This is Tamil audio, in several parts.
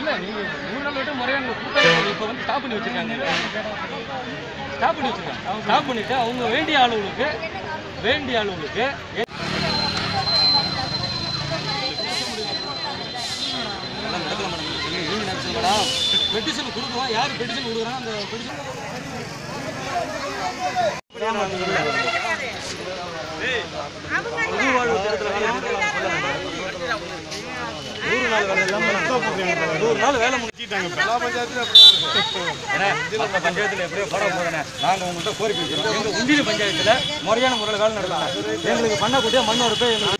இல்ல நீங்க மூணு நாள் விட்டு முறையான கூட்டம் இப்போ வந்து ஸ்டாப் பண்ணி வச்சிருக்காங்க ஸ்டாப் பண்ணி வச்சிருக்காங்க ஸ்டாப் பண்ணிட்டு அவங்க வேண்டிய ஆளுகளுக்கு வேண்டிய ஆளுகளுக்கு ஏ- அதெல்லாம் நடக்கல மேடம். நீங்க நீங்க நடத்துங்க மேடம். பெட்டிஷன் கொடுக்குறோம் யார் பெட்டிஷன் கொடுக்குறாங்க அந்த பெட்டிஷன் நூறு நாள் வேலை முடிச்சிட்டாங்க எல்லா பஞ்சாயத்துலையும் அப்படி தான் இருக்கு பஞ்சாயத்தில் எப்படியோ போட போகிறேன் நாங்கள் உங்கள்கிட்ட கோரிக்கை வைக்கிறோம் எங்கள் உண்டியல் பஞ்சாயத்தில் முறையான முறையில் வேலை நடக்கலாம் எங்களுக்கு பண்ணக்கூடிய மண் வரப்பு எங்களுக்கு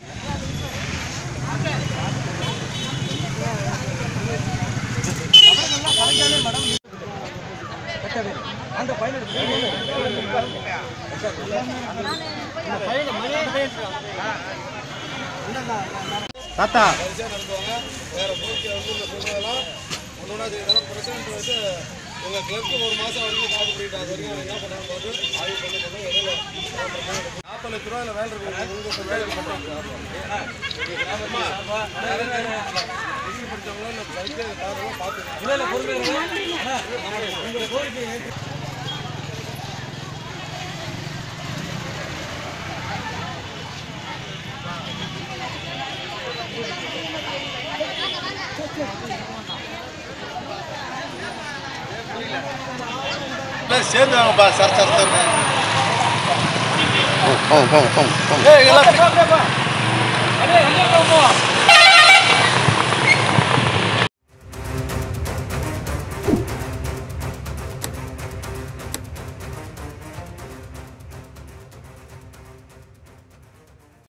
அந்த பையன் தாத்தா வரிசையாக நடத்துவாங்க வேற பூத்தில் வந்து இந்த சொன்னதெல்லாம் ஒன்று ஒன்றா செய்யலாம் பிரசிடென்ட் வந்து எங்கள் கிளப்க்கு ஒரு மாதம் வரைக்கும் காப்பு பண்ணிட்டு அது வரைக்கும் அவங்க என்ன பண்ணாங்க பார்த்து ஆய்வு பண்ணி பண்ணி இடையில நாற்பது லட்ச ரூபாயில் வேலை இருக்கு உங்களுக்கு வேலை டிகிரி படித்தவங்களும் இந்த படிக்க காரணம் பார்த்துக்கோங்க இல்லை இல்லை பொறுமையாக உங்கள் கோரிக்கை ஏற்று- சேர்ந்து வாங்கப்பா சார் சார் சார் போங்க போங்க போங்க போங்க ஏய் எல்லாம்